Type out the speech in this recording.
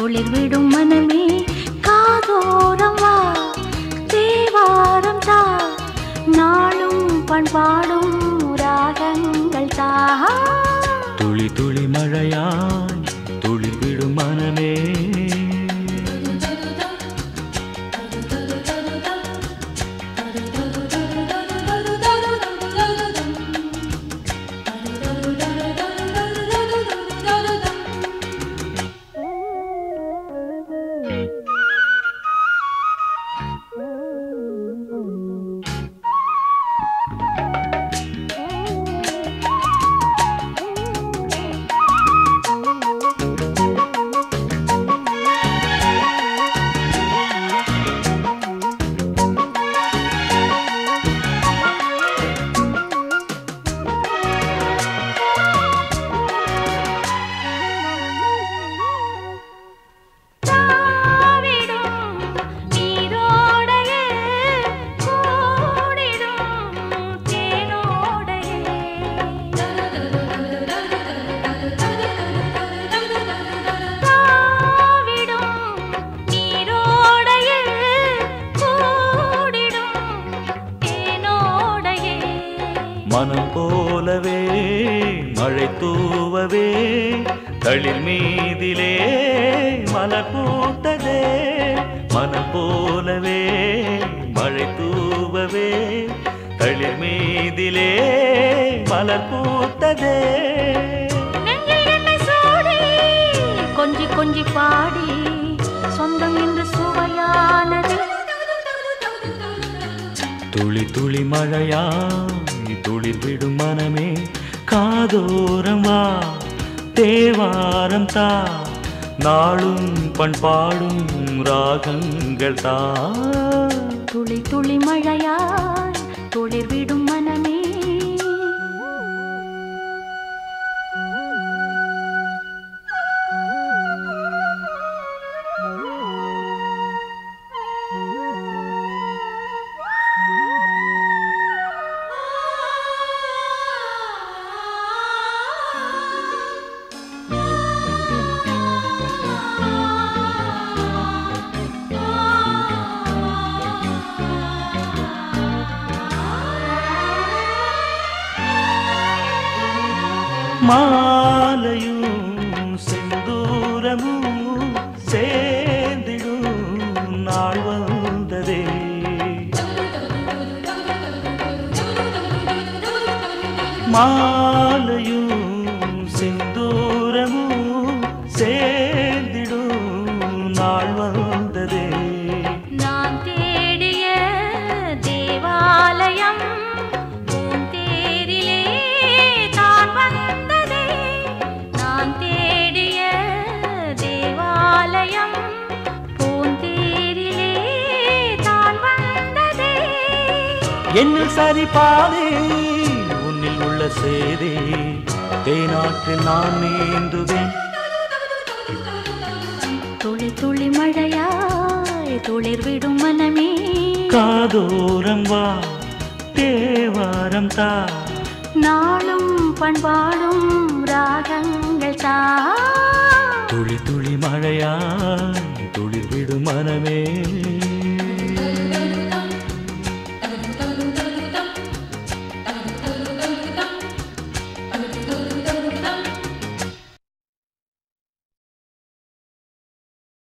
துளிர் விடும் மனமே காதோரம் வா தேவாரம் தா நாளும் பண்பாடும் ராகங்கள் தா துளி துளி மழையாய் துளி விடும் மனமே தாவிடும் நீரோடையே கூடிடும் தேனோடையே தாவிடும் நீரோடையே கூடிடும் தேனோடையே மனம் போலவே மழை தூவவே தளிர் மீதிலே மலர் பூத்ததே மனம் போலவே மழை தூவவே தளிர் மீதிலே மலர் பூத்ததே நெஞ்சில் என்னை சூடி கொஞ்சி கொஞ்சி பாடி சொந்தம் என்று சுவையானது துளி துளி மழையாய் துளிர் விடும் மனமே காதோரம் வா தேவாரம் தா நாளும் பண்பாடும் ராகங்கள் தா துளி துளி மழையாய் துளிர் விடும் மனமே மாலையும் செந்தூரமும் சேர்ந்திடும் நாள் வந்ததே மாலையும் செந்தூரமும் சேர்ந்திடும் நாள் வந்ததே நான் தேடிய தேவாலயம் உன் தேரிலே தான் வந்ததே நான் தேடிய தேவாலயம் பூந்தேரிலே தான் வந்ததே என்னில் சரி பாதே உன்னில் உள்ள சேதே தேனாற்றில் நான் நீந்துவேன் துளி துளி மழையாய் துளிர் விடும் மனமே காதோரம் வா தேவாரம் தா நாளும் பண்பாடும் ராகங்கள் தா துளி துளி மழையாய் துளிர் விடும் மனமே